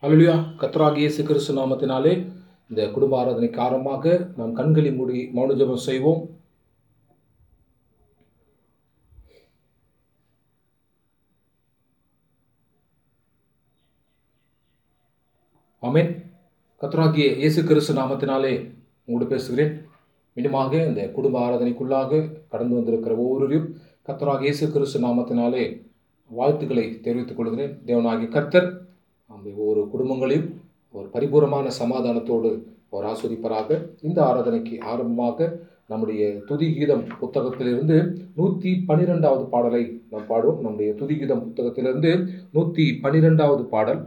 அல்லா கத்ராகிய இயேசு கிறிஸ்து நாமத்தினாலே இந்த குடும்ப ஆராதனைக்கு ஆரம்பமாக நாம் கண்களை மூடி மௌன ஜெபம் செய்வோம் ஆமென் கத்ராகிய இயேசு கிறிஸ்து நாமத்தினாலே உங்களோடு பேசுகிறேன் மீண்டுமாக இந்த குடும்ப ஆராதனைக்குள்ளாக கடந்து வந்திருக்கிற ஒவ்வொருவரையும் கத்தராகிய இயேசு கிறிஸ்து நாமத்தினாலே வாழ்த்துக்களை தெரிவித்துக் கொள்கிறேன் தேவனாகிய கர்த்தர் அந்த ஒவ்வொரு குடும்பங்களையும் ஒரு பரிபூர்ணமான சமாதானத்தோடு அவர் ஆஸ்வதிப்பராக இந்த ஆராதனைக்கு ஆரம்பமாக நம்முடைய துதி கீதம் புத்தகத்திலிருந்து நூற்றி பன்னிரெண்டாவது பாடலை நாம் பாடுவோம் நம்முடைய துதி கீதம் புத்தகத்திலிருந்து நூற்றி பன்னிரெண்டாவது பாடல்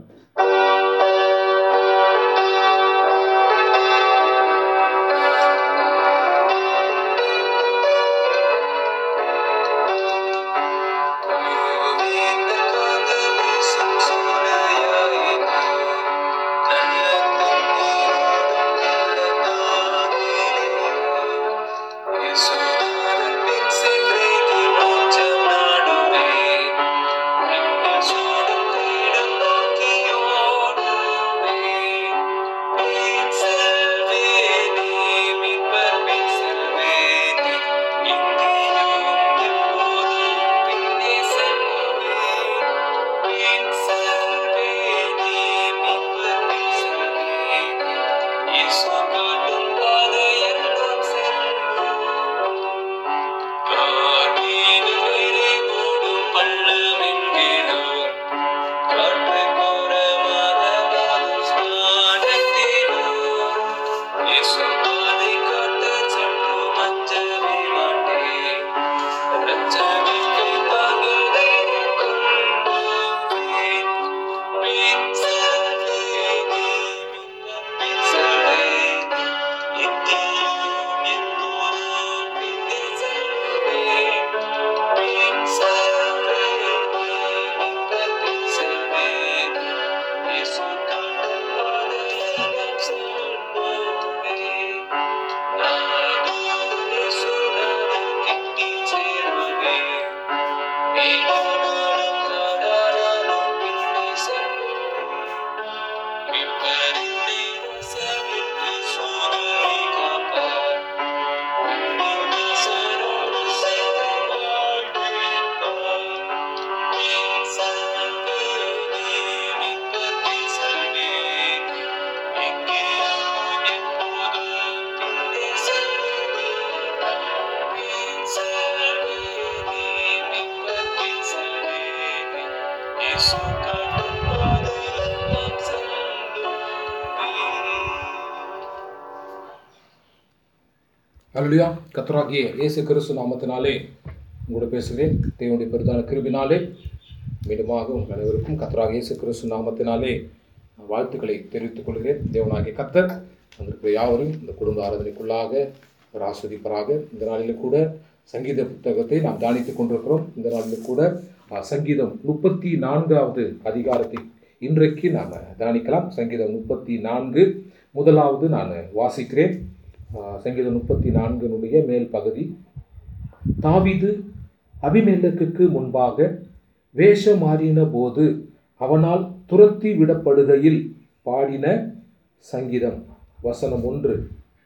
அல்லா கத்ராகிய இயேசு கிறிஸ்து நாமத்தினாலே உங்களோட பேசுகிறேன் தேவனுடைய பெருதான கிருபினாலே மீண்டுமாக உங்கள் அனைவருக்கும் கத்ராக இயேசு கிறிஸ்து நாமத்தினாலே வாழ்த்துக்களை தெரிவித்துக் கொள்கிறேன் தேவனாகிய கத்தர் வந்திருக்கிற யாவரும் இந்த குடும்ப ஆராதனைக்குள்ளாக ஒரு ஆஸ்வதிப்பராக இந்த நாளில் கூட சங்கீத புத்தகத்தை நாம் தானித்துக் கொண்டிருக்கிறோம் இந்த நாளில் கூட சங்கீதம் முப்பத்தி நான்காவது அதிகாரத்தை இன்றைக்கு நாம் தானிக்கலாம் சங்கீதம் முப்பத்தி நான்கு முதலாவது நான் வாசிக்கிறேன் சங்கீதம் முப்பத்தி நான்கினுடைய மேல் பகுதி தாவிது அபிமெல்லக்குக்கு முன்பாக வேஷம் மாறின போது அவனால் துரத்தி விடப்படுகையில் பாடின சங்கீதம் வசனம் ஒன்று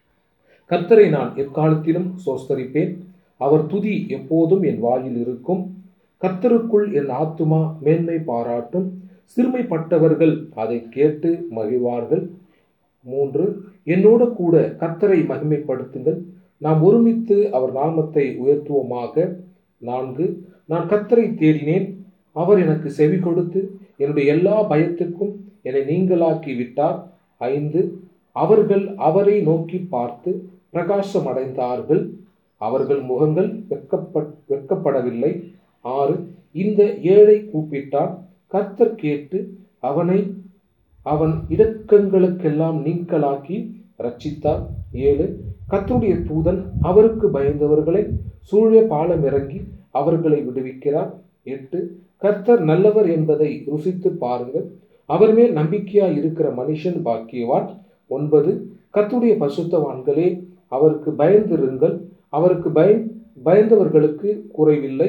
கத்தரை நான் எக்காலத்திலும் சோஸ்தரிப்பேன் அவர் துதி எப்போதும் என் வாயில் இருக்கும் கத்தருக்குள் என் ஆத்துமா மேன்மை பாராட்டும் சிறுமைப்பட்டவர்கள் அதை கேட்டு மகிழ்வார்கள் மூன்று என்னோட கூட கத்தரை மகிமைப்படுத்துங்கள் நாம் ஒருமித்து அவர் நாமத்தை உயர்த்துவோமாக நான்கு நான் கத்தரை தேடினேன் அவர் எனக்கு செவி கொடுத்து என்னுடைய எல்லா பயத்துக்கும் என்னை நீங்களாக்கி விட்டார் ஐந்து அவர்கள் அவரை நோக்கி பார்த்து பிரகாசம் அடைந்தார்கள் அவர்கள் முகங்கள் வெக்கப்பட் வெக்கப்படவில்லை ஆறு இந்த ஏழை கூப்பிட்டான் கர்த்தர் கேட்டு அவனை அவன் இடக்கங்களுக்கெல்லாம் நீங்களாக்கி ரட்சித்தார் ஏழு கத்தருடைய தூதன் அவருக்கு பயந்தவர்களை சூழ பாலம் இறங்கி அவர்களை விடுவிக்கிறார் எட்டு கர்த்தர் நல்லவர் என்பதை ருசித்து பாருங்கள் அவர் மேல் நம்பிக்கையா இருக்கிற மனுஷன் பாக்கியவான் ஒன்பது கத்துடைய பசுத்தவான்களே அவருக்கு பயந்திருங்கள் அவருக்கு பய பயந்தவர்களுக்கு குறைவில்லை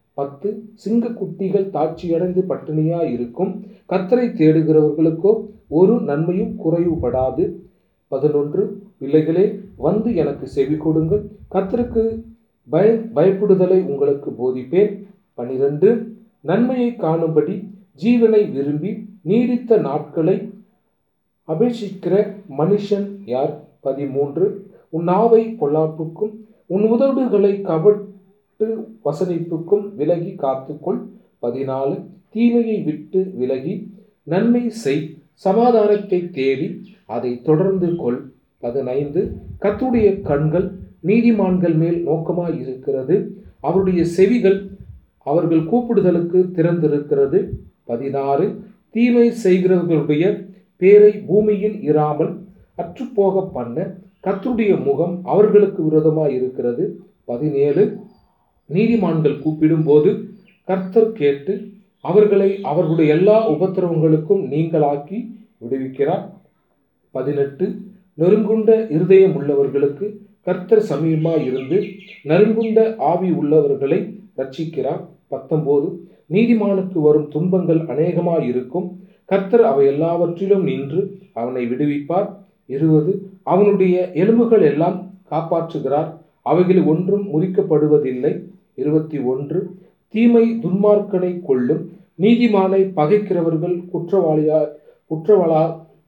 பத்து சிங்கக்குட்டிகள் தாட்சியடைந்து பட்டினியா இருக்கும் கத்தரை தேடுகிறவர்களுக்கோ ஒரு நன்மையும் குறைவுபடாது பதினொன்று பிள்ளைகளே வந்து எனக்கு செவி கொடுங்கள் கத்தருக்கு பய பயப்படுதலை உங்களுக்கு போதிப்பேன் பனிரெண்டு நன்மையை காணும்படி ஜீவனை விரும்பி நீடித்த நாட்களை அபேட்சிக்கிற மனுஷன் யார் பதிமூன்று உன் நாவை பொல்லாப்புக்கும் உன் உதடுகளை கபட்டு வசனிப்புக்கும் விலகி காத்துக்கொள் பதினாலு தீமையை விட்டு விலகி நன்மை செய் சமாதானத்தை தேடி அதை தொடர்ந்து கொள் பதினைந்து கத்துடைய கண்கள் நீதிமான்கள் மேல் நோக்கமாய் இருக்கிறது அவருடைய செவிகள் அவர்கள் கூப்பிடுதலுக்கு திறந்திருக்கிறது பதினாறு தீமை செய்கிறவர்களுடைய பேரை பூமியில் இராமல் அற்றுப்போக பண்ண கர்த்தருடைய முகம் அவர்களுக்கு விரோதமாய் இருக்கிறது பதினேழு நீதிமான்கள் கூப்பிடும்போது கர்த்தர் கேட்டு அவர்களை அவர்களுடைய எல்லா உபத்திரவங்களுக்கும் நீங்களாக்கி விடுவிக்கிறார் பதினெட்டு நெருங்குண்ட இருதயம் உள்ளவர்களுக்கு கர்த்தர் சமீபமாய் இருந்து நறுங்குண்ட ஆவி உள்ளவர்களை ரட்சிக்கிறார் பத்தொன்பது நீதிமானுக்கு வரும் துன்பங்கள் அநேகமாய் இருக்கும் கர்த்தர் அவை எல்லாவற்றிலும் நின்று அவனை விடுவிப்பார் இருபது அவனுடைய எலும்புகள் எல்லாம் காப்பாற்றுகிறார் அவைகளில் ஒன்றும் முறிக்கப்படுவதில்லை இருபத்தி ஒன்று தீமை துன்மார்க்கனை கொள்ளும் நீதிமானை பகைக்கிறவர்கள் குற்றவாளியா குற்றவாளா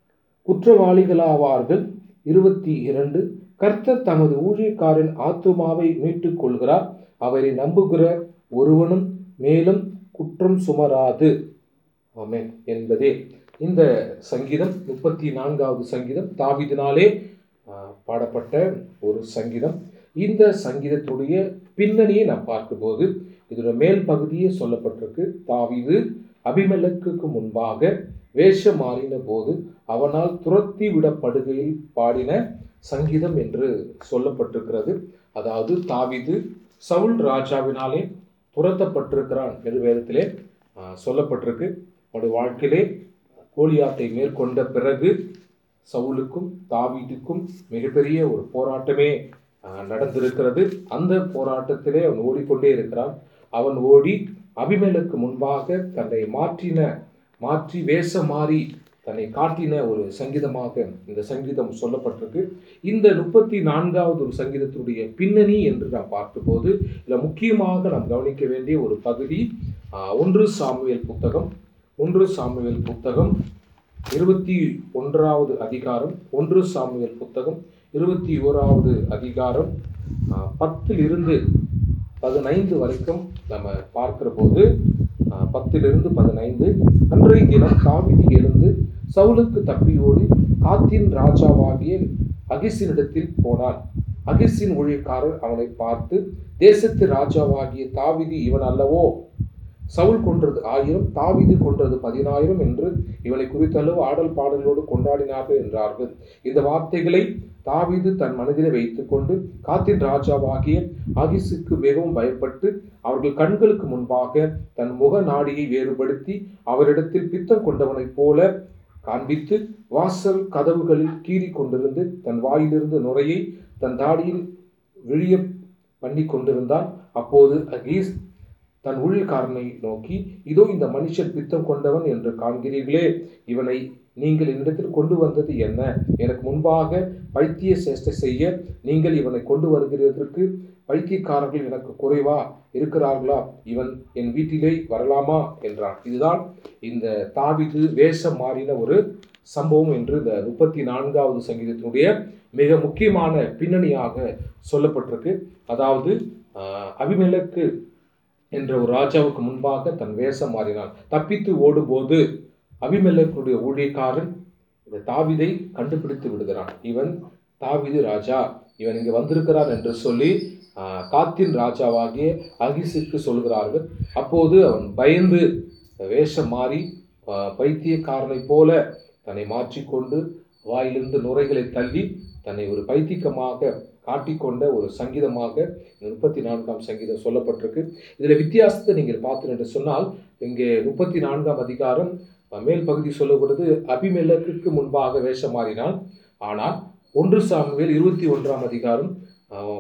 குற்றவாளிகளாவார்கள் இருபத்தி இரண்டு கர்த்தர் தமது ஊழியக்காரன் ஆத்துமாவை மீட்டுக் கொள்கிறார் அவரை நம்புகிற ஒருவனும் மேலும் குற்றம் சுமராது ஆமென் என்பதே இந்த சங்கீதம் முப்பத்தி நான்காவது சங்கீதம் தாவிதினாலே ஆஹ், பாடப்பட்ட ஒரு சங்கீதம் இந்த சங்கீதத்துடைய பின்னணியை நாம் பார்க்கும்போது இதோட மேல் பகுதியே சொல்லப்பட்டிருக்கு தாவீது அபிமெலக்குக்கு முன்பாக வேஷம் மாறின போது அவனால் துரத்தி விடப்படுகையில் பாடின சங்கீதம் என்று சொல்லப்பட்டிருக்கிறது அதாவது தாவீது சவுல் ராஜாவினாலே துரத்தப்பட்டிருக்கிறான் என்று வேதத்திலே ஆஹ், சொல்லப்பட்டிருக்கு அவனுடைய வாழ்க்கையிலே கோலியாத்தை மேற்கொண்ட பிறகு சவுலுக்கும் தாவீதுக்கும் மிகப்பெரிய ஒரு போராட்டமே ஆஹ், நடந்திருக்கிறது அந்த போராட்டத்திலே அவன் ஓடிக்கொண்டே இருக்கிறான் அவன் ஓடி அபிமெலுக்கு முன்பாக தன்னை மாற்றின மாற்றி வேஷம் மாறி தன்னை காட்டின ஒரு சங்கீதமாக இந்த சங்கீதம் சொல்லப்பட்டிருக்கு இந்த முப்பத்தி நான்காவது ஒரு சங்கீதத்தினுடைய பின்னணி என்று நாம் பார்த்தபோது இதில் முக்கியமாக நாம் கவனிக்க வேண்டிய ஒரு பகுதி ஆஹ், ஒன்று சாமுவேல் புத்தகம் ஒன்று சாமுவேல் புத்தகம் இருபத்தி ஒன்றாவது அதிகாரம் ஒன்று சாமுவேல் புத்தகம் இருபத்தி ஓராவது அதிகாரம் ஆஹ், பத்திலிருந்து பதினைந்து வரைக்கும் நம்ம பார்க்கிற போது ஆஹ், பத்திலிருந்து பதினைந்து அன்றைய தினம் தாவீது எழுந்து சவுலுக்கு தப்பியோடி காத்தின் ராஜாவாகிய அகிசினிடத்தில் போனான் அகிசின் ஊழியக்காரர் அவனை பார்த்து தேசத்து ராஜாவாகிய தாவீது இவன் அல்லவோ சவுல் கொன்றது ஆயிரம் தாவீது கொன்றது பதினாயிரம் என்று இவனை குறித்தளவு ஆடல் பாடலோடு கொண்டாடினார்கள் என்றார்கள் இந்த வார்த்தைகளை தாவீது தன் மனதிலே வைத்துக்கொண்டு காத்தின் ராஜாவாகிய ஆகிசுக்கு மிகவும் பயப்பட்டு அவர்கள் கண்களுக்கு முன்பாக தன் முக நாடியை வேறுபடுத்தி அவரிடத்தில் பித்தம் கொண்டவனைப் போல காண்பித்து வாசல் கதவுகளில் கீறி கொண்டிருந்து தன் வாயிலிருந்து நுரையை தன் தாடியில் விழிய பண்ணி கொண்டிருந்தான் அப்போது அகீஸ் தன் ஊழியக்காரனை நோக்கி இதோ இந்த மனுஷன் பித்தம் கொண்டவன் என்று காண்கிறீர்களே இவனை நீங்கள் என்னிடத்தில் கொண்டு வந்தது என்ன எனக்கு முன்பாக பைத்திய சேஷ்டை செய்ய நீங்கள் இவனை கொண்டு வருகிறதற்கு பைத்தியக்காரர்கள் எனக்கு குறைவா இருக்கிறார்களா இவன் என் வீட்டிலே வரலாமா என்றான் இதுதான் இந்த தாவிது வேஷம் மாறின ஒரு சம்பவம் என்று இந்த முப்பத்தி நான்காவது சங்கீதத்தினுடைய மிக முக்கியமான பின்னணியாக சொல்லப்பட்டிருக்கு அதாவது ஆஹ், அபிமெலக்கு என்ற ஒரு ராஜாவுக்கு முன்பாக தன் வேஷம் மாறினான் தப்பித்து ஓடும்போது அபிமெலக்குடைய ஊழியக்காரன் இந்த தாவிதை கண்டுபிடித்து விடுகிறான் இவன் தாவிது ராஜா இவன் இங்கே வந்திருக்கிறான் என்று சொல்லி ஆஹ், காத்தின் ராஜாவாகிய அகிசுக்கு சொல்கிறார்கள் அப்போது அவன் பயந்து வேஷம் மாறி ஆஹ், பைத்தியக்காரனைப் போல தன்னை மாற்றிக்கொண்டு வாயிலிருந்து நுரைகளை தள்ளி தன்னை ஒரு பைத்தியக்கமாக காட்டிக்கொண்ட ஒரு சங்கீதமாக இந்த முப்பத்தி நான்காம் சங்கீதம் சொல்லப்பட்டிருக்கு இதில் வித்தியாசத்தை நீங்கள் பார்த்தீர்கள் என்று சொன்னால் இங்கே முப்பத்தி நான்காம் அதிகாரம் அஹ், மேல் பகுதி சொல்லப்படுது அபிமெலக்குக்கு முன்பாக வேஷம் மாறினான் ஆனால் ஒன்று சாமுவேல் இருபத்தி ஒன்றாம் அதிகாரம் அஹ்,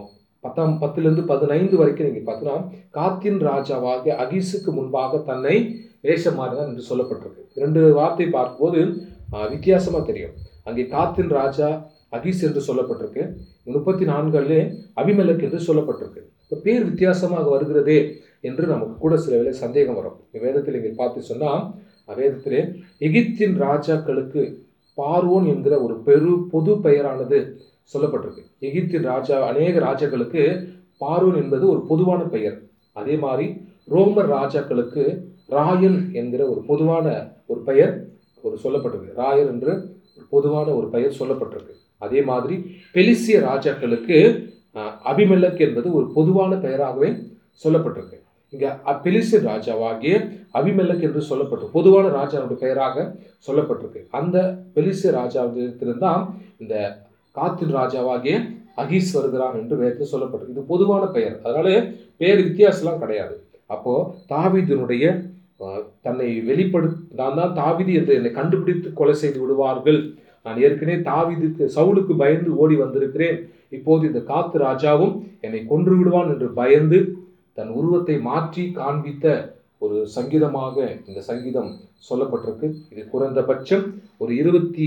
பத்தாம் பத்துலேருந்து பதினைந்து வரைக்கும் நீங்கள் பார்த்தீங்கன்னா காத்தின் ராஜாவாகிய அகிசுக்கு முன்பாக தன்னை வேஷம் மாறினார் என்று சொல்லப்பட்டிருக்கு இரண்டு வார்த்தை பார்க்கும்போது வித்தியாசமாக தெரியும் அங்கே காத்தின் ராஜா அகிஸ் என்று சொல்லப்பட்டிருக்கு முப்பத்தி நான்குலே அபிமெலக் என்று சொல்லப்பட்டிருக்கு இப்போ பேர் வித்தியாசமாக வருகிறதே என்று நமக்கு கூட சில வேளை சந்தேகம் வரும் வேதத்தில் இங்கே பார்த்து சொன்னால் வேதத்திலே எகிப்தின் ராஜாக்களுக்கு பார்வோன் என்கிற ஒரு பெரு பொது பெயரானது சொல்லப்பட்டிருக்கு எகிப்தின் ராஜா அநேக ராஜாக்களுக்கு பார்வோன் என்பது ஒரு பொதுவான பெயர் அதே மாதிரி ரோமர் ராஜாக்களுக்கு ராயன் என்கிற ஒரு பொதுவான ஒரு பெயர் ஒரு சொல்லப்பட்டிருக்கு ராயர் என்று ஒரு பொதுவான ஒரு பெயர் சொல்லப்பட்டிருக்கு அதே மாதிரி பெலிசிய ராஜாக்களுக்கு அபிமெலக் என்பது ஒரு பொதுவான பெயராகவே சொல்லப்பட்டிருக்கு இங்க பெலிசிய ராஜாவாகிய அபிமெலக் என்று சொல்லப்பட்டிருக்கு பொதுவான ராஜாவுடைய பெயராக சொல்லப்பட்டிருக்கு அந்த பெலிசிய ராஜாவிடத்திலிருந்தான் இந்த காத்தின் ராஜாவாகிய அகீஸ் வருகிறான் என்று வேதத்தில் சொல்லப்பட்டிருக்கு இது பொதுவான பெயர் அதனால பெயர் வித்தியாசம்லாம் கிடையாது அப்போ தாவிதனுடைய தன்னை வெளிப்படு நான் தான் தாவிதி என்று என்னை கண்டுபிடித்து கொலை செய்து விடுவார்கள் நான் ஏற்கனவே தாவிதுக்கு சவுலுக்கு பயந்து ஓடி வந்திருக்கிறேன் இப்போது இந்த காத்து ராஜாவும் என்னை கொன்று விடுவான் என்று பயந்து தன் உருவத்தை மாற்றி காண்பித்த ஒரு சங்கீதமாக இந்த சங்கீதம் சொல்லப்பட்டிருக்கு இது குறைந்தபட்சம் ஒரு இருபத்தி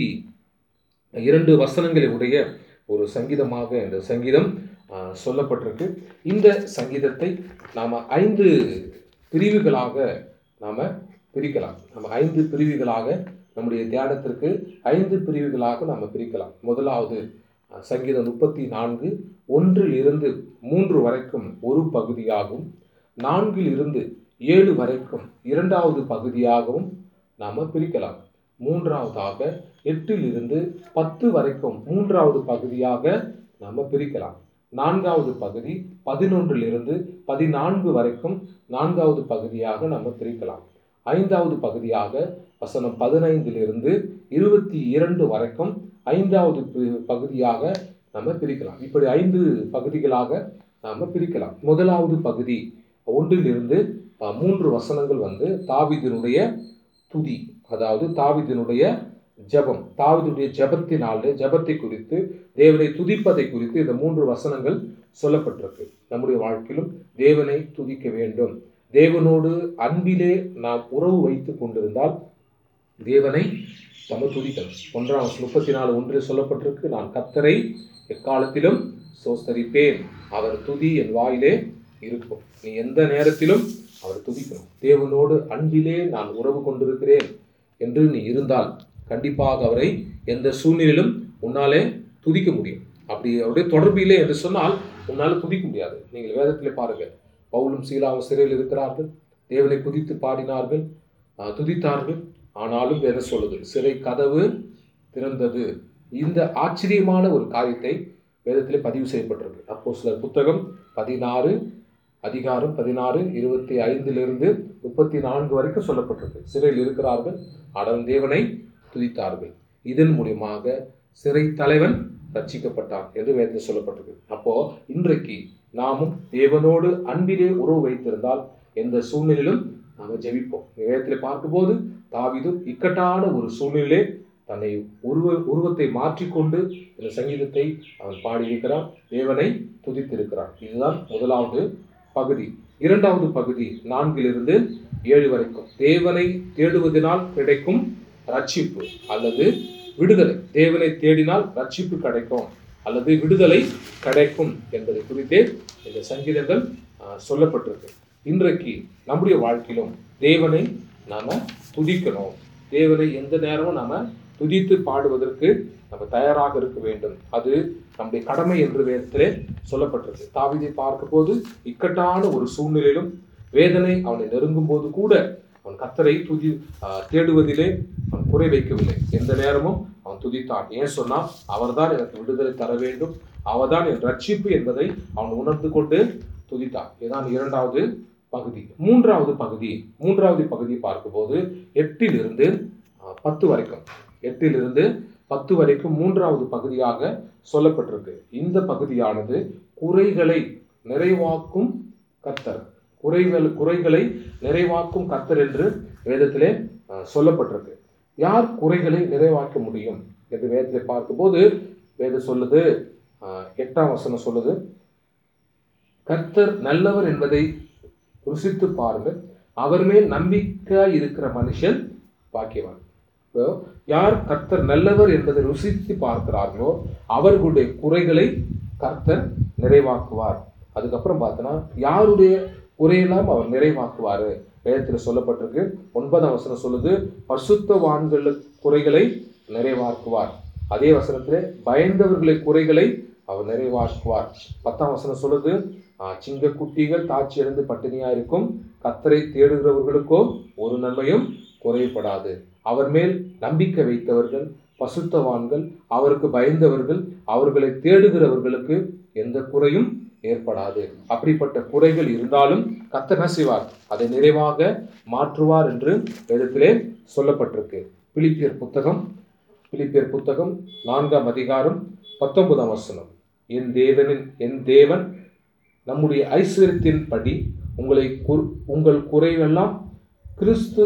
இரண்டு வசனங்களை உடைய ஒரு சங்கீதமாக இந்த சங்கீதம் சொல்லப்பட்டிருக்கு இந்த சங்கீதத்தை நாம் ஐந்து பிரிவுகளாக நாம் பிரிக்கலாம் நம்ம ஐந்து பிரிவுகளாக நம்முடைய தியானத்திற்கு ஐந்து பிரிவுகளாக நாம் பிரிக்கலாம் முதலாவது சங்கீதம் முப்பத்தி நான்கு ஒன்றில் இருந்து மூன்று வரைக்கும் ஒரு பகுதியாகவும் நான்கில் இருந்து ஏழு வரைக்கும் இரண்டாவது பகுதியாகவும் நாம் பிரிக்கலாம் மூன்றாவதாக எட்டில் இருந்து பத்து வரைக்கும் மூன்றாவது பகுதியாக நாம் பிரிக்கலாம் நான்காவது பகுதி பதினொன்றிலிருந்து பதினான்கு வரைக்கும் நான்காவது பகுதியாக நம்ம பிரிக்கலாம் ஐந்தாவது பகுதியாக வசனம் பதினைந்திலிருந்து இருபத்தி இரண்டு வரைக்கும் ஐந்தாவது பகுதியாக நம்ம பிரிக்கலாம் இப்படி ஐந்து பகுதிகளாக நாம் பிரிக்கலாம் முதலாவது பகுதி ஒன்றிலிருந்து மூன்று வசனங்கள் வந்து தாவிதனுடைய துதி அதாவது தாவிதனுடைய ஜபம் தாவிதுடைய ஜபத்தினாலே ஜபத்தை குறித்து தேவனை துதிப்பதை குறித்து இந்த மூன்று வசனங்கள் சொல்லப்பட்டிருக்கு நம்முடைய வாழ்க்கையிலும் தேவனை துதிக்க வேண்டும் தேவனோடு அன்பிலே நாம் உறவு வைத்து கொண்டிருந்தால் தேவனை நம்ம துதிக்கணும் ஒன்றாம் முப்பத்தி நாலு ஒன்றில் சொல்லப்பட்டிருக்கு நான் கத்தரை எக்காலத்திலும் சோஸ்தரிப்பேன் அவர் துதி என் வாயிலே இருக்கும் நீ எந்த நேரத்திலும் அவர் துதிக்கணும் தேவனோடு அன்பிலே நான் உறவு கொண்டிருக்கிறேன் என்று நீ இருந்தால் கண்டிப்பாக அவரை எந்த சூழ்நிலையிலும் உன்னாலே துதிக்க முடியும் அப்படி அவருடைய தொடர்பு இல்லை என்று சொன்னால் உன்னால் துதிக்க முடியாது நீங்கள் வேதத்திலே பாருங்கள் பவுலும் சீலாவும் சிறையில் இருக்கிறார்கள் தேவனை குதித்து பாடினார்கள் துதித்தார்கள் ஆனாலும் வேதம் சொல்லுது சிறை கதவு திறந்தது இந்த ஆச்சரியமான ஒரு காரியத்தை வேதத்திலே பதிவு செய்யப்பட்டிருக்கு அப்போ சிலர் புத்தகம் பதினாறு அதிகாரம் பதினாறு இருபத்தி ஐந்திலிருந்து முப்பத்தி நான்கு வரைக்கும் சொல்லப்பட்டிருக்கு சிறையில் இருக்கிறார்கள் ஆடவன் தேவனை துதித்தார்கள் இதன் மூலியமாக சிறை தலைவன் ரட்சிக்கப்பட்டான் என்று வேதத்தில் சொல்லப்பட்டிருக்கு அப்போ இன்றைக்கு நாமும் தேவனோடு அன்பிலே உறவு வைத்திருந்தால் எந்த சூழ்நிலையிலும் நாம் ஜெபிப்போம் வேதத்தில் பார்க்கும்போது தாவிது இக்கட்டான ஒரு சூழ்நிலையிலே தன்னை உருவ உருவத்தை மாற்றிக்கொண்டு இந்த சங்கீதத்தை அவன் பாடியிருக்கிறான் தேவனை துதித்திருக்கிறான் இதுதான் முதலாவது பகுதி இரண்டாவது பகுதி நான்கிலிருந்து ஏழு வரைக்கும் தேவனை தேடுவதனால் கிடைக்கும் ரட்சிப்பு அல்லது விடுதலை தேவனை தேடினால் ரட்சிப்பு கிடைக்கும் அல்லது விடுதலை கிடைக்கும் என்பதை குறித்தே இந்த சங்கீதங்கள் சொல்லப்பட்டிருக்கு இன்றைக்கு நம்முடைய வாழ்க்கையிலும் தேவனை நாம துதிக்கணும் தேவனை எந்த நேரமும் நாம துதித்து பாடுவதற்கு நம்ம தயாராக இருக்க வேண்டும் அது நம்முடைய கடமை என்று வேதத்திலே சொல்லப்பட்டிருக்கு தாவிதை பார்க்க போது இக்கட்டான ஒரு சூழ்நிலையிலும் வேதனை அவனை நெருங்கும் போது கூட அவன் கத்தரை துதி தேடுவதிலே அவன் குறை வைக்கவில்லை எந்த நேரமும் அவன் துதித்தான் ஏன் சொன்னால் அவர்தான் எனக்கு விடுதலை தர வேண்டும் அவர்தான் என் ரட்சிப்பு என்பதை அவன் உணர்ந்து கொண்டு துதித்தான் இதுதான் இரண்டாவது பகுதி மூன்றாவது பகுதி மூன்றாவது பகுதி பார்க்கும்போது எட்டிலிருந்து பத்து வரைக்கும் எட்டிலிருந்து பத்து வரைக்கும் மூன்றாவது பகுதியாக சொல்லப்பட்டிருக்கு இந்த பகுதியானது குறைகளை நிறைவாக்கும் கத்தர் குறைகள் குறைகளை நிறைவாக்கும் கத்தர் என்று வேதத்திலே சொல்லப்பட்டிருக்கு யார் குறைகளை நிறைவாக்க முடியும் என்று வேதத்தை பார்க்கும்போது வேதம் சொல்லுது எட்டாம் வசனம் சொல்லுது கர்த்தர் நல்லவர் என்பதை ருசித்து பாருங்கள் அவர் மேல் நம்பிக்கையாய் இருக்கிற மனுஷன் பாக்கியவான் இப்போ யார் கர்த்தர் நல்லவர் என்பதை ருசித்து பார்க்கிறார்களோ அவர்களுடைய குறைகளை கர்த்தர் நிறைவாக்குவார் அதுக்கப்புறம் பார்த்தோன்னா யாருடைய குறையெல்லாம் அவர் நிறைவாக்குவார் வேதத்தில் சொல்லப்பட்டிருக்கு ஒன்பதாம் வசனம் சொல்லுது பசுத்தவான்கள் குறைகளை நிறைவாக்குவார் அதே வசனத்திலே பயந்தவர்களை குறைகளை அவர் நிறைவாக்குவார் பத்தாம் வசனம் சொல்லுது ஆஹ், சிங்க குட்டிகள் தாட்சி அடைந்து பட்டினியா இருக்கும் கத்தரை தேடுகிறவர்களுக்கோ ஒரு நன்மையும் குறைபடாது அவர் மேல் நம்பிக்கை வைத்தவர்கள் பசுத்தவான்கள் அவருக்கு பயந்தவர்கள் அவர்களை தேடுகிறவர்களுக்கு எந்த குறையும் ஏற்படாது அப்படிப்பட்ட குறைகள் இருந்தாலும் கர்த்தர் என்ன செய்வார் அதை நிறைவாக மாற்றுவார் என்று வேதத்திலே சொல்லப்பட்டிருக்கு பிலிப்பியர் புத்தகம் பிலிப்பியர் புத்தகம் நான்காம் அதிகாரம் பத்தொன்பதாம் வசனம் என் தேவனின் என் தேவன் நம்முடைய ஐஸ்வர்யத்தின்படி உங்களை கு- உங்கள் குறைவெல்லாம் கிறிஸ்து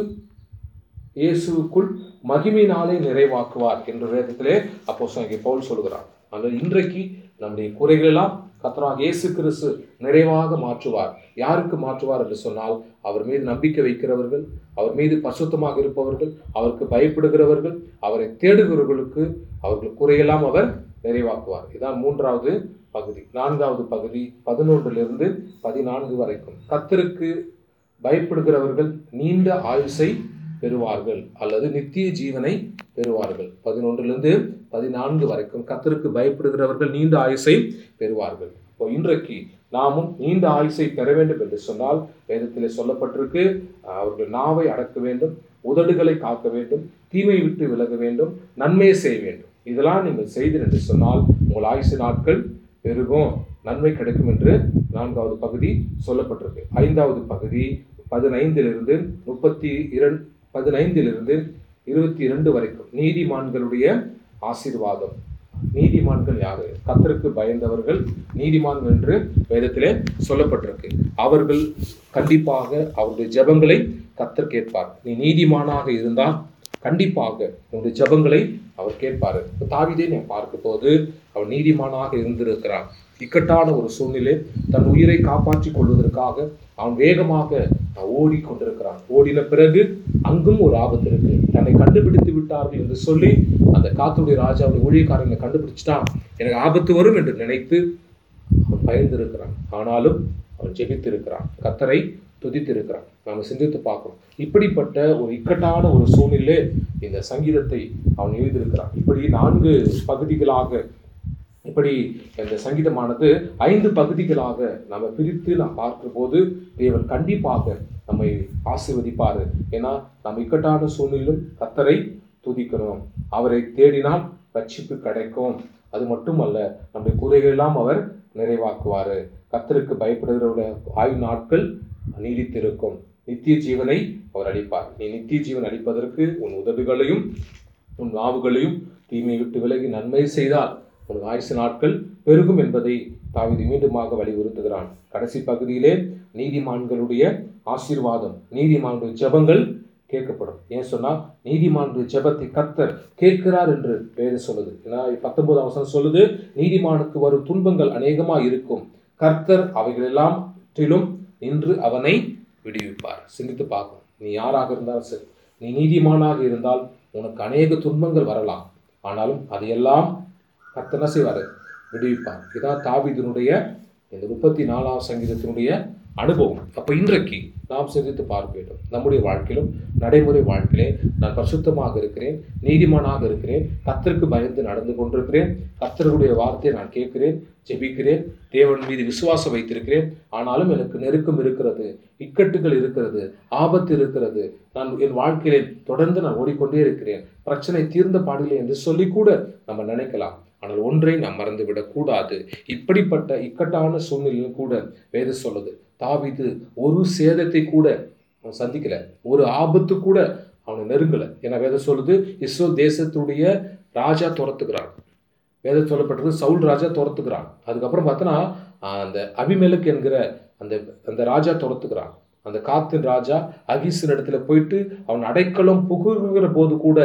இயேசுவுக்குள் மகிமையினாலே நிறைவாக்குவார் என்ற வேதத்திலே அப்போ பவுல் சொல்கிறார் ஆனால் இன்றைக்கு நம்முடைய குறைகளெல்லாம் கர்த்தராக இயேசு கிறிஸ்து நிறைவாக மாற்றுவார் யாருக்கு மாற்றுவார் என்று சொன்னால் அவர் மீது நம்பிக்கை வைக்கிறவர்கள் அவர் மீது பசுத்தமாக இருப்பவர்கள் அவருக்கு பயப்படுகிறவர்கள் அவரை தேடுகிறவர்களுக்கு அவர்கள் குறையெல்லாம் அவர் நிறைவாக்குவார் இதான் மூன்றாவது பகுதி நான்காவது பகுதி பதினொன்றிலிருந்து பதினான்கு வரைக்கும் கர்த்தருக்கு பயப்படுகிறவர்கள் நீண்ட ஆயுசை பெறுவார்கள் அல்லது நித்திய ஜீவனை பெறுவார்கள் பதினொன்றிலிருந்து பதினான்கு வரைக்கும் கர்த்தருக்கு பயப்படுகிறவர்கள் நீண்ட ஆயுசை பெறுவார்கள் இப்போ இன்றைக்கு நாமும் நீண்ட ஆயுசை பெற வேண்டும் என்று சொன்னால் வேதத்திலே சொல்லப்பட்டிருக்கு அவர்கள் நாவை அடக்க வேண்டும் உதடுகளை காக்க வேண்டும் தீமை விட்டு விலக வேண்டும் நன்மையை செய்ய வேண்டும் இதெல்லாம் நீங்கள் செய்தீர் என்று சொன்னால் உங்கள் ஆயுசு நாட்கள் பெருகும் நன்மை கிடைக்கும் என்று நான்காவது பகுதி சொல்லப்பட்டிருக்கு ஐந்தாவது பகுதி பதினைந்திலிருந்து முப்பத்தி இரண்டு பதினைந்திலிருந்து இருபத்தி இரண்டு வரைக்கும் நீதிமான்களுடைய ஆசீர்வாதம் நீதிமான்கள் யாரு கத்தருக்கு பயந்தவர்கள் நீதிமான்கள் என்று வேதத்திலே சொல்லப்பட்டிருக்கு அவர்கள் கண்டிப்பாக அவருடைய ஜெபங்களை கத்தர் கேட்பார் நீ நீதிமானாக இருந்தால் கண்டிப்பாக உன்னுடைய ஜெபங்களை அவர் கேட்பார் இப்ப தாவீதை நான் பார்க்கும் போது அவன் நீதிமானாக இருந்திருக்கிறான் இக்கட்டான ஒரு சூழ்நிலை தன் உயிரை காப்பாற்றிக் கொள்வதற்காக அவன் வேகமாக ஓடிக்கொண்டிருக்கிறான் ஓடின பிறகு அங்கும் ஒரு ஆபத்து இருக்கு தன்னை கண்டுபிடித்து விட்டார்கள் என்று சொல்லி அந்த காத்துடைய ராஜாவுடைய ஊழியக்காரங்களை கண்டுபிடிச்சிட்டான் எனக்கு ஆபத்து வரும் என்று நினைத்து அவன் பயந்திருக்கிறான் ஆனாலும் அவன் ஜெபித்திருக்கிறான் கத்தரை துதித்திருக்கிறான் நாம சிந்தித்து பார்க்கிறோம் இப்படிப்பட்ட ஒரு இக்கட்டான ஒரு சூழ்நிலை இந்த சங்கீதத்தை அவன் எழுதியிருக்கிறான் இப்படி நான்கு பகுதிகளாக இப்படி இந்த சங்கீதமானது ஐந்து பகுதிகளாக நம்ம பிரித்து நாம் பார்க்கிற போது தேவன் கண்டிப்பாக நம்மை ஆசீர்வதிப்பாரு ஏன்னா நம்ம இக்கட்டான சூழ்நிலையிலும் கத்தரை துதிக்கணும் அவரை தேடினால் ரட்சிப்பு கிடைக்கும் அது மட்டுமல்ல நம்முடைய குறைகள் எல்லாம் அவர் நிறைவாக்குவாரு கத்தருக்கு பயப்படுகிறவருடைய ஆயுள் நாட்கள் நீடித்திருக்கும் நித்திய ஜீவனை அவர் அளிப்பார் நீ நித்திய ஜீவன் அளிப்பதற்கு உன் உதடுகளையும் உன் நாவுகளையும் தீமை விட்டு விலகி நன்மை செய்தால் உன் ஆயுசு நாட்கள் பெருகும் என்பதை தாவீது மீண்டுமாக வலியுறுத்துகிறான் கடைசி பகுதியிலே நீதிமான்களுடைய ஆசீர்வாதம் நீதிமான்கள் ஜெபங்கள் கேட்கப்படும் ஏன் சொன்னா நீதிமான்கள் ஜெபத்தை கர்த்தர் கேட்கிறார் என்று வேறு சொல்லுது ஏன்னா பத்தொன்பதாம் வசனம் சொல்லுது நீதிமானுக்கு வரும் துன்பங்கள் அநேகமா இருக்கும் கர்த்தர் அவைகளெல்லாற்றிலும் நின்று அவனை விடுவிப்பார் சிந்தித்து பார்க்கும் நீ யாராக இருந்தாலும் சரி நீ நீதிமானாக இருந்தால் உனக்கு அநேக துன்பங்கள் வரலாம் ஆனாலும் அதையெல்லாம் கர்த்தர் என்ன செய்வார் விடுவிப்பார் இதான் தாவீதினுடைய இந்த முப்பத்தி நாலாம் சங்கீதத்தினுடைய அனுபவம் அப்போ இன்றைக்கு நாம் சிந்தித்து பார்க்க வேண்டும் நம்முடைய வாழ்க்கையிலும் நடைமுறை வாழ்க்கையிலே நான் பரிசுத்தமாக இருக்கிறேன் நீதிமானாக இருக்கிறேன் கர்த்தருக்கு பயந்து நடந்து கொண்டிருக்கிறேன் கர்த்தருடைய வார்த்தையை நான் கேட்கிறேன் ஜெபிக்கிறேன் தேவன் மீது விசுவாசம் வைத்திருக்கிறேன் ஆனாலும் எனக்கு நெருக்கம் இருக்கிறது இக்கட்டுகள் இருக்கிறது ஆபத்து இருக்கிறது நான் என் வாழ்க்கையிலே தொடர்ந்து நான் ஓடிக்கொண்டே இருக்கிறேன் பிரச்சனை தீர்ந்த பாடில்லை என்று சொல்லி கூட நம்ம நினைக்கலாம் ஆனால் ஒன்றை நாம் மறந்துவிடக் கூடாது இப்படிப்பட்ட இக்கட்டான சூழ்நிலையும் கூட வேறு சொல்லுது தாவீது ஒரு சேதத்தை கூட அவன் சந்திக்கல ஒரு ஆபத்து கூட அவனை நெருங்கல ஏன்னா வேதம் சொல்லுது இஸ்ரோ தேசத்துடைய ராஜா துரத்துக்கிறான் வேதம் சொல்லப்பட்டது சவுல் ராஜா துரத்துக்கிறான் அதுக்கப்புறம் பார்த்தோன்னா அந்த அபிமெலக் என்கிற அந்த அந்த ராஜா துரத்துக்கிறான் அந்த காத்தின் ராஜா அகிசின் இடத்துல போயிட்டு அவன் அடைக்கலம் புகுகிற போது கூட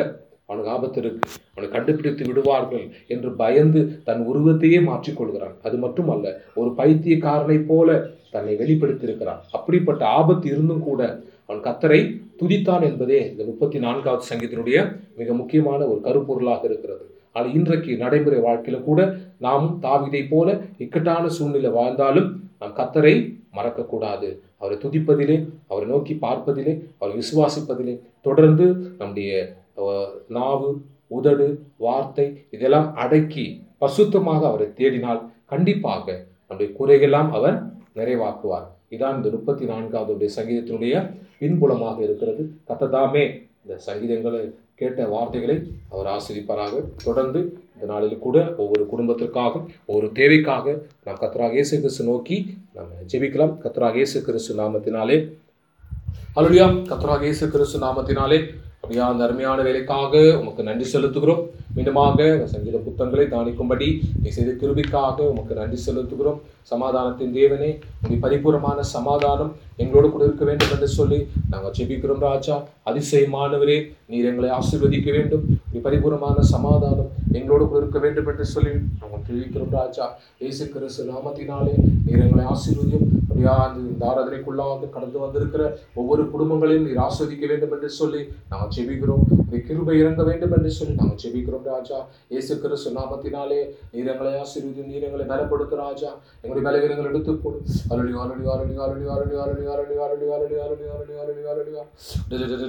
அவனுக்கு ஆபத்து இருக்கு அவனை கண்டுபிடித்து விடுவார்கள் என்று பயந்து தன் உருவத்தையே மாற்றிக்கொள்கிறான் அது மட்டுமல்ல ஒரு பைத்தியக்காரனை போல தன்னை வெளிப்படுத்தியிருக்கிறான் அப்படிப்பட்ட ஆபத்து இருந்தும் கூட அவன் கத்தரை துதித்தான் என்பதே இந்த முப்பத்தி நான்காவது சங்கீதத்தினுடைய மிக முக்கியமான ஒரு கருப்பொருளாக இருக்கிறது ஆனால் இன்றைக்கு நடைமுறை வாழ்க்கையில கூட நாமும் தாவிதை போல இக்கட்டான சூழ்நிலை வாழ்ந்தாலும் நாம் கத்தரை மறக்கக்கூடாது அவரை துதிப்பதிலே அவரை நோக்கி பார்ப்பதிலே அவரை விசுவாசிப்பதிலே தொடர்ந்து நம்முடைய அஹ், நாவு உதடு வார்த்தை இதெல்லாம் அடக்கி பசுத்தமாக அவரை தேடினால் கண்டிப்பாக நம்முடைய குறைகள்லாம் அவர் நிறைவாக்குவார் இதான் இந்த முப்பத்தி நான்காவது சங்கீதத்தினுடைய பின்புலமாக இருக்கிறது கத்ததாமே இந்த சங்கீதங்களை கேட்ட வார்த்தைகளை அவர் ஆசிரிப்பாராக தொடர்ந்து இந்த நாளில் கூட ஒவ்வொரு குடும்பத்திற்காகவும் ஒவ்வொரு தேவைக்காக நாம் கத்தராக இயேசு கிறிஸ்து நோக்கி நம்ம ஜெபிக்கலாம் கத்தராக இயேசு கிறிஸ்து நாமத்தினாலே அலுலியா கத்தராக இயேசு கிறிஸ்து நாமத்தினாலே அப்படியா அந்த அருமையான வேலைக்காக உமக்கு நன்றி செலுத்துகிறோம் மீண்டுமாக இந்த சங்கீத புத்தகங்களை தானிக்கும்படி நீ செய்த கிருபிக்காக உமக்கு நன்றி செலுத்துகிறோம் சமாதானத்தின் தேவனே உடைய பரிபூர்ணமான சமாதானம் எங்களோடு கூட இருக்க வேண்டும் என்று சொல்லி நாங்கள் ஜெபிக்கிறோம் ராஜா அதிசயமானவரே நீர் எங்களை ஆசீர்வதிக்க வேண்டும் உடைய பரிபூர்ணமான சமாதானம் எங்களோடு கூட இருக்க வேண்டும் என்று சொல்லி நாங்கள் ஜெபிக்கிறோம் ராஜா இயேசு கிறிஸ்து நாமத்தினாலே நீர் எங்களை ஆசீர்வதியும் அப்படியா அந்த இந்த ஆராதனைக்குள்ளாக கடந்து வந்திருக்கிற ஒவ்வொரு குடும்பங்களையும் நீர் ஆஸ்வதிக்க வேண்டும் என்று சொல்லி நாங்கள் ஜெபிக்கிறோம் உடைய கிருபை இறங்க வேண்டும் என்று சொல்லி நாங்கள் ஜெபிக்கிறோம் ராஜா இயேசு கிறிஸ்து நாமத்தினாலே நீர் எங்களை ஆசீர்வதியும் நீர் எங்களை பலப்படுத்து ராஜா எங்களுடைய பலவீனங்கள் எடுத்து போடு அருளி அருளி அருளி அருளி அருளி அருளி அருளி அருளி அருளி அருளி அருளி அருளி அருளி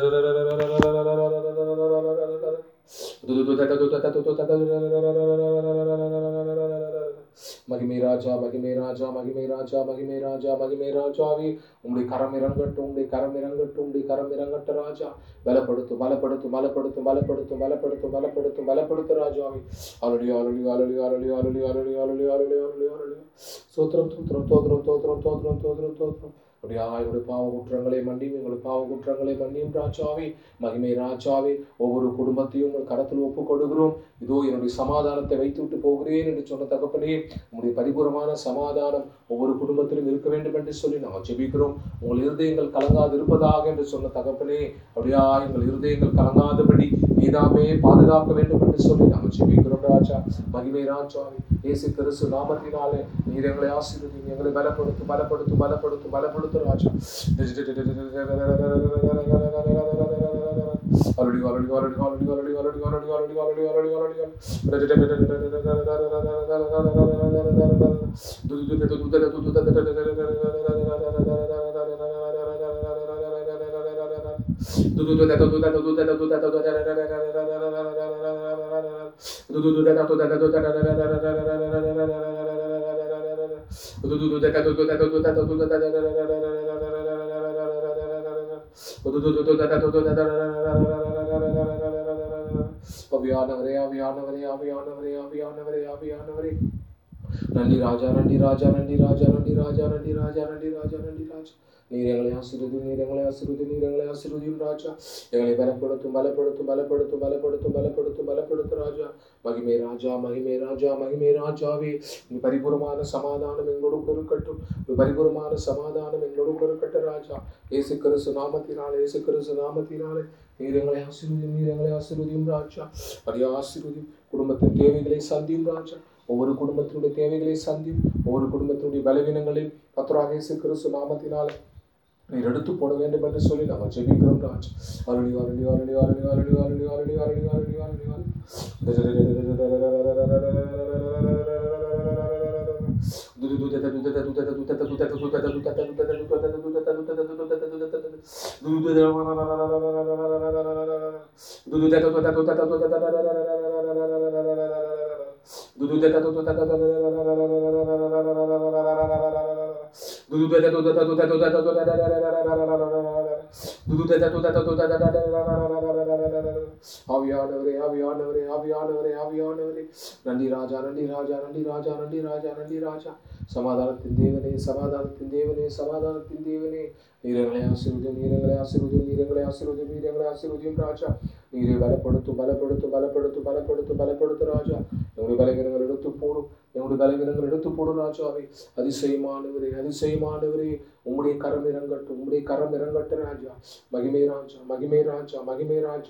மகிமை ராஜா மகிமை ராஜா மகிமை ராஜா மகிமை ராஜா மகிமை ராஜாவே உம்முடைய கரம் இறங்கட்டும் உம்முடைய கரம் இறங்கட்டும் உம்முடைய கரம் இறங்கட்டும் ராஜா பலப்படுத்தும் பலப்படுத்தும் பலப்படுத்தும் பலப்படுத்தும் பலப்படுத்தும் பலப்படுத்தும் பலப்படுத்தும் ராஜாவே அருளி அருளி அருளி அருளி அருளி அருளி அருளி அருளி அருளி அருளி சோத்திரம் தோத்திரம் தோத்திரம் தோத்திரம் தோத்திரம் தோத்திரம் தோத்திரம் அப்படியா எங்களுடைய பாவ குற்றங்களை மன்னியும் எங்களுடைய பாவ குற்றங்களை மன்னியும் ராஜாவே மகிமை ராஜாவே ஒவ்வொரு குடும்பத்தையும் உங்கள் கரத்தில் ஒப்புக் கொடுக்கிறோம் இதோ என்னுடைய சமாதானத்தை வைத்து விட்டு போகிறேன் என்று சொன்ன தகப்பனே உங்களுடைய பரிபூரமான சமாதானம் ஒவ்வொரு குடும்பத்திலும் இருக்க வேண்டும் என்று சொல்லி நாங்கள் ஜெபிக்கிறோம் உங்கள் இருதயங்கள் கலங்காது இருப்பதாக என்று சொன்ன தகப்பனே அப்படியா எங்கள் இருதயங்கள் கலங்காதபடி நீதாமே பாதுகாக்க வேண்டும் என்று சொல்லி நாங்கள் ஜெபிக்கிறோம் ராஜா மகிமை ராஜாவே இயேசு கிறிஸ்து நாமத்தினாலே நீர் எங்களை ஆசீர்வதி எங்களை பலப்படுத்தும் பலப்படுத்தும் பலப்படுத்தும் பலப்படுத்தும் ராஜா அருளி அருளி அருளி அருளி அருளி அருளி அருளி அருளி அருளி அருளி அவியானவரே அவியானவரே அவியானவரே அவியானவரே அவியானவரே நன்றி ராஜா நன்றி ராஜா நன்றி ராஜா நன்றி ராஜா நன்றி ராஜா நன்றி ராஜா நன்றி ராஜா நீர் எங்களை ஆசீர்வதி நீர் எங்களை ஆசீர்வதி நீர் எங்களை ஆசீர்வதியும் ராஜா எங்களை பலப்படுத்தும் பலப்படுத்தும் பலப்படுத்தும் பலப்படுத்தும் பலப்படுத்தும் பலப்படுத்தும் ராஜா மகிமை ராஜா மகிமை ராஜா மகிமை ராஜாவே நீ பரிபூர்ணமான சமாதானம் எங்களோடு கூட இருக்கட்டும் உன் பரிபூர்ணமான சமாதானம் எங்களோடு கூட இருக்கட்டும் ராஜா இயேசு கிறிஸ்து நாமத்தினாலே இயேசு கிறிஸ்து நாமத்தினாலே நீர் எங்களை ஆசீர்வதியும் நீர் எங்களை ஆசீர்வதியும் ராஜா அப்படியே ஆசீர்வதியும் குடும்பத்தின் தேவைகளை சந்தியும் ராஜா ஒவ்வொரு குடும்பத்தினுடைய தேவைகளை சந்தியும் ஒவ்வொரு குடும்பத்தினுடைய பலவீனங்களையும் கத்தராக இயேசு கிறிஸ்து நாமத்தினாலே நீர் எடுத்து போட வேண்டும் என்று சொல்லி நாங்கள் ஜெபிக்கிறோம் ராஜ் அருளி அருளி அருளி அருளி அருளி அருளி அருளி அருளி அருளி அருளி ஆவியானவரே ஆவியானவரே ஆவியானவரே ஆவியானவரே நன்றி ராஜா நன்றி ராஜா நன்றி ராஜா நன்றி ராஜா நன்றி ராஜா சமாதானத்தின் தேவனே சமாதானத்தின் தேவனே சமாதானத்தின் தேவனே நீரங்களை ஆசீர்வதியும் நீரங்களை ஆசீர்வதியும் நீரங்களை ஆசீர்வதியும் நீரங்களை ஆசீர்வதியும் ராஜா நீரை பலப்படுத்தும் பலப்படுத்தும் பலப்படுத்தும் பலப்படுத்தும் பலப்படுத்தும் ராஜா எங்களுடைய பலவீனங்கள் எடுத்து போடும் எங்களுடைய பலவீனங்கள் எடுத்து போடும் ராஜாவே அதிசயமானவரே அதிசயமானவரே உம்முடைய கரம் இறங்கட்டும் உம்முடைய கரம் இறங்கட்டும் ராஜா மகிமை ராஜா மகிமை ராஜா மகிமை ராஜா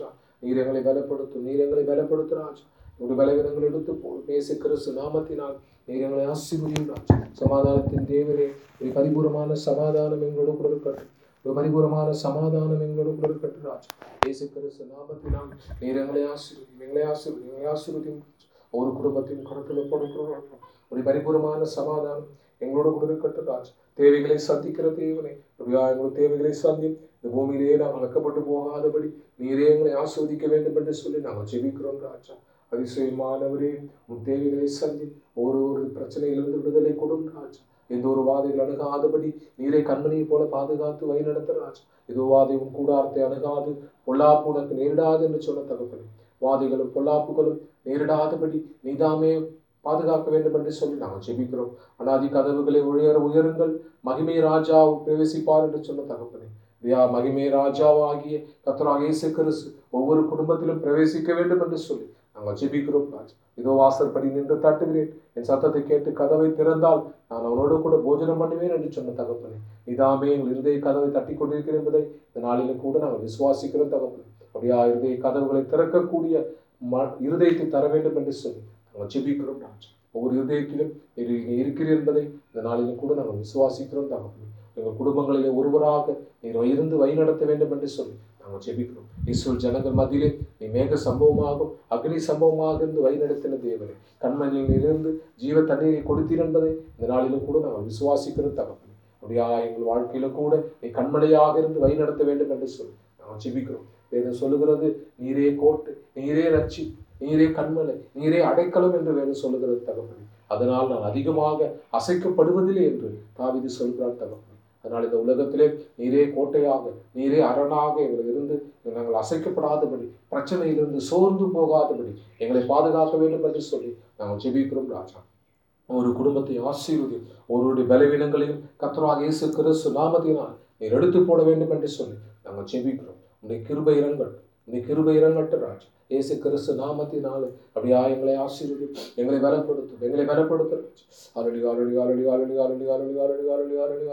நீர் எங்களை பலப்படுத்தும் நீர் எங்களை பலப்படுத்தும் ராஜா ஒரு பலவீனங்கள் எடுத்து போடும் பேசு கிறிஸ்து நாமத்தினால் நீர் எங்களை ஆசீர்வதியும் ராஜா சமாதானத்தின் தேவனே ஒரு பரிபூரமான சமாதானம் எங்களோடு கூட இருக்கட்டும் ஒரு பரிபூரமான சமாதானம் எங்களோடு கூட இருக்கட்டும் ராஜா இயேசு கிறிஸ்து நாமத்தினால் நீர் எங்களை ஆசீர்வதி எங்களை ஆசீர்வதி எங்களை ஆசீர்வதியும் ஒரு குடும்பத்தின் கருத்தில் போடுகிறோம் ஒரு பரிபூரமான சமாதானம் எங்களோடு கூட இருக்கட்டும் ராஜா தேவைகளை சந்திக்கிற தேவனே அப்படியா எங்களோட தேவைகளை சந்தி இந்த பூமியிலேயே நாங்கள் வெக்கப்பட்டு போகாதபடி நீரே எங்களை ஆஸ்வதிக்க வேண்டும் என்று சொல்லி நாங்கள் ஜெபிக்கிறோம் ராஜா அதிசயமானவரே உன் தேவைகளை சந்தி ஒரு ஒரு பிரச்சனையிலிருந்து விடுதலை கொடும் ராஜா எந்த ஒரு வாதைகள் அணுகாதபடி நீரை கண்மணியை போல பாதுகாத்து வழி நடத்த ராஜா இதோ வாதை உன் கூடாரத்தை அணுகாது பொல்லாப்பு உனக்கு நேரிடாது என்று சொன்ன தகப்பனே வாதைகளும் பொல்லாப்புகளும் நேரிடாதபடி நீதாமே பாதுகாக்க வேண்டும் என்று சொல்லி நாங்கள் ஜெபிக்கிறோம் அனாதி கதவுகளை உயர உயருங்கள் மகிமை ராஜா பிரவேசிப்பார் என்று சொன்ன தகப்பனே யா மகிமை ராஜாவாகிய கத்தராக இயேசு கிறிஸ்து ஒவ்வொரு குடும்பத்திலும் பிரவேசிக்க வேண்டும் என்று சொல்லி நாங்கள் ஜெபிக்கிறோம் ராஜா இதோ வாசற்படி நின்று தட்டுகிறேன் என் சத்தத்தை கேட்டு கதவை திறந்தால் நான் அவனோடு கூட போஜனம் பண்ணுவேன் என்று சொன்ன தகப்பனே இதாமே எங்கள் இருதய கதவை தட்டி கொண்டிருக்கிறேன் என்பதை இந்த நாளிலும் கூட நாங்கள் விசுவாசிக்கிறோம் தகப்பனே அப்படியா இருதய கதவுகளை திறக்கக்கூடிய ம இருதயத்தை தர வேண்டும் என்று சொல்லி நாங்கள் ஜெபிக்கிறோம் ராஜா ஒவ்வொரு இருதயத்திலும் நீர் நீ இருக்கிறீர் என்பதை இந்த நாளிலும் கூட நாங்கள் விசுவாசிக்கிறோம் தகப்பனே எங்கள் குடும்பங்களிலே ஒருவராக நீர் இருந்து வழி நடத்த வேண்டும் என்று சொல்லி நாங்கள் ஜெபிக்கிறோம் இஸ்ரேல் ஜனங்கள் மத்தியிலே நீ மேக சம்பவமாகும் அக்னி சம்பவமாக இருந்து வழி நடத்தின தேவனே கண்மணியில் இருந்து ஜீவ தண்ணீரை கொடுத்தீர் என்பதை இந்த நாளிலும் கூட நாங்கள் விசுவாசிக்கிறோம் தகப்பனே அப்படியா எங்கள் வாழ்க்கையில கூட நீ கண்மலையாக இருந்து வழி நடத்த வேண்டும் என்று சொல்லி நாங்கள் ஜெபிக்கிறோம் வேதம் சொல்லுகிறது நீரே கோட்டு நீரே ரட்சி நீரே கண்மலை நீரே அடைக்கலம் என்று வேதம் சொல்லுகிறது தகப்பனே அதனால் நான் அதிகமாக அசைக்கப்படுவதில்லை என்று தாவிது சொல்கிறார் தகப்பனே அதனால் இந்த உலகத்திலே நீரே கோட்டையாக நீரே அரணாக எங்களை இருந்து நாங்கள் அசைக்கப்படாதபடி பிரச்சனையிலிருந்து சோர்ந்து போகாதபடி எங்களை பாதுகாக்க வேண்டும் என்று சொல்லி நாங்கள் ஜெபிக்கிறோம் ராஜா ஒரு குடும்பத்தை ஆசீர்வதி ஒருவருடைய பலவீனங்களையும் கத்தராக இயேசு கிறிஸ்து நாமத்தினால் நீர் எடுத்து போட வேண்டும் என்று சொல்லி நாங்கள் ஜெபிக்கிறோம் உடைய கிருபை இரங்கல் உடைய கிருபை இரங்கட்டு ராஜா இயேசு கிறிஸ்து நாமத்தினாலே அப்படியா எங்களை ஆசீர்வதி எங்களை பலப்படுத்தும் எங்களை பலப்படுத்தும் ஆரடி ஆரடி ஆரடி ஆரடி ஆரடி ஆரடி ஆரடி ஆரடி ஆரடி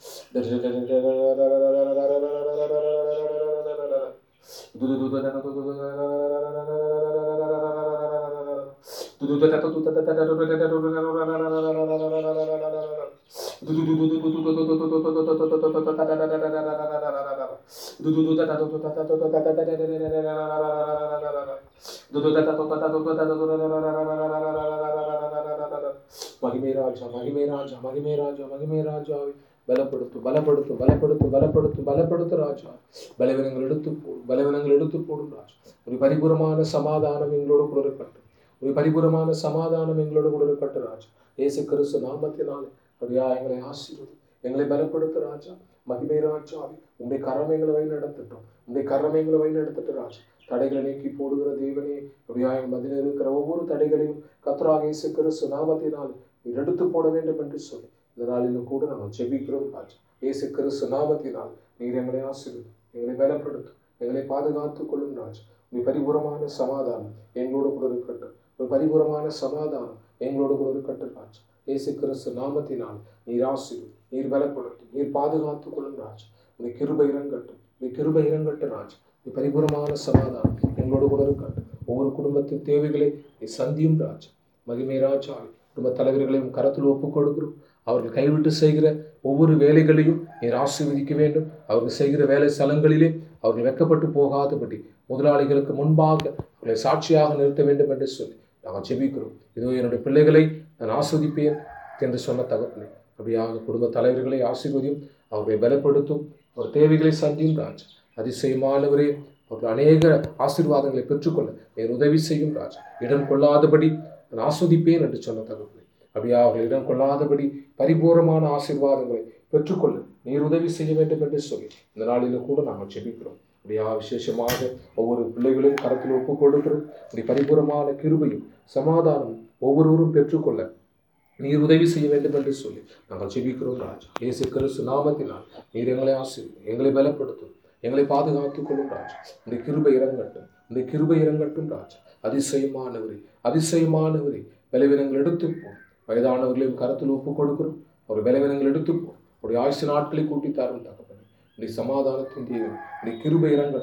ஆரடி மகிமை ராஜா மகிமை ராஜா மகிமை ராஜா மகிமை ராஜாவை பலப்படுத்தும் பலப்படுத்தும் பலப்படுத்தும் பலப்படுத்தும் பலப்படுத்தும் ராஜா பலவீனங்கள் எடுத்து போடும் பலவீனங்கள் எடுத்து போடும் ராஜா ஒரு பரிபூரமான சமாதானம் எங்களோடு கூட இருக்கட்டும் ஒரு பரிபூரமான சமாதானம் எங்களோடு கூட இருக்கட்டும் ராஜா இயேசு கிறிஸ்து நாமத்தினாலே அப்படியா எங்களை ஆசீர்வதி எங்களை பலப்படுத்த ராஜா மகிமை ராஜாவி உங்களுடைய கரம் எங்களை வழி நடத்தட்டும் உங்களுடைய கரம் எங்களை வழி நடத்தட்டும் ராஜா தடைகளை நீக்கி போடுகிற தேவனே அப்படியா எங்கள் மதியில் இருக்கிற ஒவ்வொரு தடைகளையும் கத்ராக இயேசு கிறிஸ்து நாமத்தினால் நீர் எடுத்து போட வேண்டும் என்று சொல்லி இந்த நாளிலும் கூட நாங்கள் ஜெபிக்கிறோம் ராஜா இயேசு கிறிஸ்து நாமத்தினால் நீர் எங்களை ஆசீர்வதி எங்களை பலப்படுத்தும் எங்களை பாதுகாத்துக் கொள்ளும் ராஜா நீ பரிபூரமான சமாதானம் எங்களோடு கூட இருக்கட்டும் ஒரு பரிபூரமான சமாதானம் எங்களோடு கூட இருக்கட்டும் ராஜா இயேசு கிறிஸ்து நாமத்தினால் நீர் ஆசீர்வதி நீர் பலப்படட்டும் நீர் பாதுகாத்துக் கொள்ளும் ராஜா நீ கிருப இறங்கட்டும் நீ கிருப இறங்கட்டும் ராஜா நீ பரிபூரமான சமாதானம் எங்களோடு கூட இருக்கட்டும் ஒவ்வொரு குடும்பத்தின் தேவைகளை நீ சந்தியும் ராஜா மகிமை ராஜா குடும்ப தலைவர்களையும் கரத்தில் ஒப்புக் கொடுக்கிறோம் அவர்கள் கைவிட்டு செய்கிற ஒவ்வொரு வேலைகளையும் நீர் ஆசீர்வதிக்க வேண்டும் அவர்கள் செய்கிற வேலை ஸ்தலங்களிலே அவர்கள் வெக்கப்பட்டு போகாதபடி முதலாளிகளுக்கு முன்பாக அவர்களை சாட்சியாக நிறுத்த வேண்டும் என்று சொல்லி நாங்கள் ஜெபிக்கிறோம் இதோ என்னுடைய பிள்ளைகளை நான் ஆஸ்வதிப்பேன் என்று சொன்ன தகப்பனே அப்படியாக குடும்ப தலைவர்களை ஆசீர்வதியும் அவர்களை பலப்படுத்தும் அவர் தேவைகளை சந்தியும் ராஜா அதிசயமானவரே அவர்கள் அநேக ஆசீர்வாதங்களை பெற்றுக்கொள்ள நீர் உதவி செய்யும் ராஜா இடம் கொள்ளாதபடி நான் ஆஸ்வதிப்பேன் என்று சொன்ன தகவலை அப்படியா அவர்கள் இடம் கொள்ளாதபடி பரிபூரமான ஆசீர்வாதங்களை பெற்றுக்கொள்ள நீர் உதவி செய்ய வேண்டும் என்று சொல்லி இந்த நாளிலும் கூட நாங்கள் ஜெபிக்கிறோம் அப்படியா விசேஷமாக ஒவ்வொரு பிள்ளைகளையும் கரத்தில் ஒப்புக் கொடுக்கிறோம் அப்படி பரிபூரமான கிருபையும் சமாதானம் ஒவ்வொருவரும் பெற்றுக்கொள்ள நீர் உதவி செய்ய வேண்டும் என்று சொல்லி நாங்கள் ஜெபிக்கிறோம் ராஜா இயேசு கிறிஸ்து நாமத்தினால் நீர் எங்களை ஆசீர்வதி எங்களை பலப்படுத்தும் எங்களை பாதுகாத்துக் கொள்ளும் ராஜா இந்த கிருபை இறங்கட்டும் இந்த கிருபை இறங்கட்டும் ராஜா அதிசயமானவரே அதிசயமானவரே பலவீனங்கள் எடுத்து போம் வயதானவர்களையும் கரத்தில் ஒப்புக் கொடுக்கிறோம் அவர் பலவீனங்கள் எடுத்து போம் அவருடைய ஆயுசு நாட்களை கூட்டி தாரும் தகப்பனே இந்த சமாதானத்தின் தேவன் இந்த கிருபை இறங்கட்டும்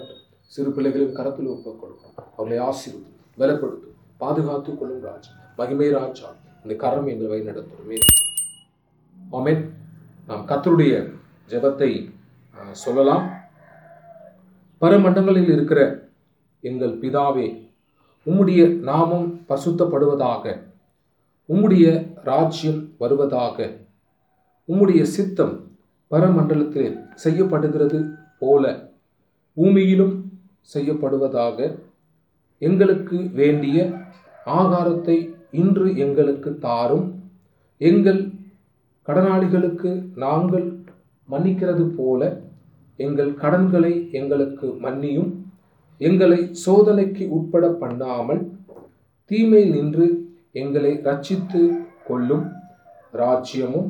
சிறு பிள்ளைகளின் கரத்தில் ஒப்புக் கொடுக்கும் அவர்களை ஆசீர்வதி பலப்படுத்தும் பாதுகாத்து கொள்ளும் ராஜா மகிமை ராஜா இந்த கரம் எங்களை வழி நடத்தும் ஆமென் நாம் கத்தருடைய ஜெபத்தை அஹ், சொல்லலாம் பரமண்டங்களில் இருக்கிற எங்கள் பிதாவே உம்முடைய நாமம் பசுத்தப்படுவதாக உம்முடைய ராஜ்யம் வருவதாக உம்முடைய சித்தம் பரமண்டலத்தில் செய்யப்படுகிறது போல பூமியிலும் செய்யப்படுவதாக எங்களுக்கு வேண்டிய ஆகாரத்தை இன்று எங்களுக்கு தாரும் எங்கள் கடனாளிகளுக்கு நாங்கள் மன்னிக்கிறது போல எங்கள் கடன்களை எங்களுக்கு மன்னியும் எங்களை சோதனைக்கு உட்பட பண்ணாமல் தீமையில் நின்று எங்களை ரட்சித்து கொள்ளும் ராஜ்யமும்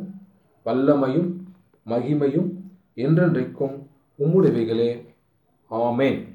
வல்லமையும் மகிமையும் என்றென்றைக்கும் உம்முடையவைகளே ஆமென்